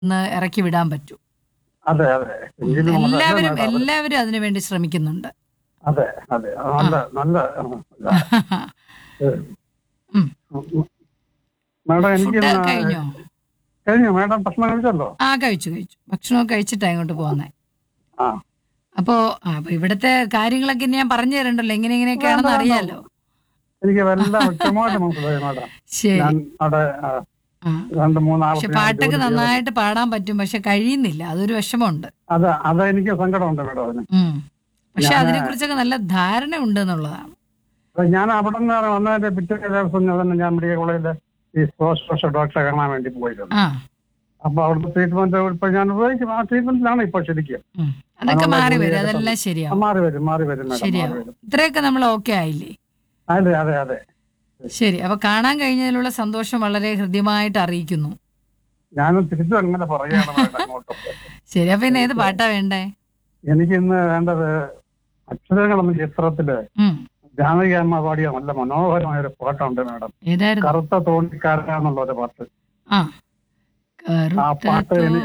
ഒന്ന് ഇറക്കി വിടാൻ പറ്റൂ അതെ അതെ എങ്കിലും അതല്ല എല്ലാവരും madam. എല്ലാവരും അതിനു വേണ്ടി ശ്രമിക്കുന്നുണ്ട് അതെ അതെ നല്ല നല്ല ആ, ഉം. മാഡം എനിക്ക് ഫുഡ് ഇന്ന് കഴിഞ്ഞോ കഴിഞ്ഞു മാഡം ഭക്ഷണം കഴിച്ചല്ലോ ആ കഴിച്ചു കഴിച്ചു ഭക്ഷണമൊക്കെ കഴിച്ചിട്ടാ ഇങ്ങോട്ട് പോകുന്നേ ആ അപ്പോ ആ, അപ്പൊ ഇവിടുത്തെ കാര്യങ്ങളൊക്കെ ഇനി ഞാൻ പറഞ്ഞു തരണ്ടല്ലോ എങ്ങനെ എങ്ങനെയൊക്കെയാണെന്ന് അറിയാലോ എനിക്ക് എല്ലാം വ്യക്തമായിട്ട് മനസ്സിലായി മാഡം ശരി ഞാൻ അവിടെ ആ, ആ രണ്ട് മൂന്നാൾ പക്ഷെ പാട്ടൊക്കെ നന്നായിട്ട് പാടാൻ പറ്റും പക്ഷെ കഴിയുന്നില്ല അതൊരു വിഷമമുണ്ട് അത് അത് എനിക്ക് സങ്കടമുണ്ട് മാഡം അതിന് ഉം. പക്ഷെ ഞാന് അതിനെ കുറിച്ചൊക്കെ നല്ല ധാരണ ഉണ്ട് എന്നുള്ളതാണ് അപ്പൊ ഞാൻ അവിടെ നിന്ന് വന്നതിന്റെ പിറ്റേ ദിവസം ഞാൻ തന്നെ ഞാൻ മെഡിക്കൽ കോളേജിലെ ഈ സ്പോർട്സ് ഡോക്ടറെ കാണാൻ വേണ്ടി പോയിരുന്നു ആ അപ്പൊ അവിടുത്തെ ട്രീറ്റ്മെന്റ് ഇപ്പൊ ഞാൻ ഉപയോഗിക്കും ആ ട്രീറ്റ്മെന്റിലാണ് ഇപ്പൊ ശരിക്കും ഉം. അതൊക്കെ അതിനുള്ള മാറി വരും ഗുളികയൊക്കെ അതെല്ലാം ആ, ശരിയാവും മാറി വരും മാറി വരും മാഡം മാറി ശരിയാവും വരും ഇത്രയൊക്കെ നമ്മൾ ഓക്കെ ആയില്ലേ അതെ അതെ അതെ ശരി അപ്പൊ കാണാൻ കഴിഞ്ഞതിലുള്ള സന്തോഷം വളരെ ഹൃദ്യമായിട്ട് അറിയിക്കുന്നു ഞാനും തിരിച്ചു അങ്ങനെ പറയുകയാണ് മാഡം അങ്ങോട്ട് ശരി അപ്പൊ ഇന്ന് ഏത് പാട്ടാ വേണ്ടേ എനിക്ക് ഇന്ന് വേണ്ടത് അക്ഷരങ്ങൾ എന്ന ചിത്രത്തില് ഉം. ജാനകി അമ്മ പാടിയ നല്ല മനോഹരമായ ഒരു പാട്ടുണ്ട് മാഡം ഏതായിരുന്നു കറുത്ത തോണിക്കാരനുള്ള ഒരു പാട്ട് ആ ആ പാട്ട് കറുത്ത എനിക്ക്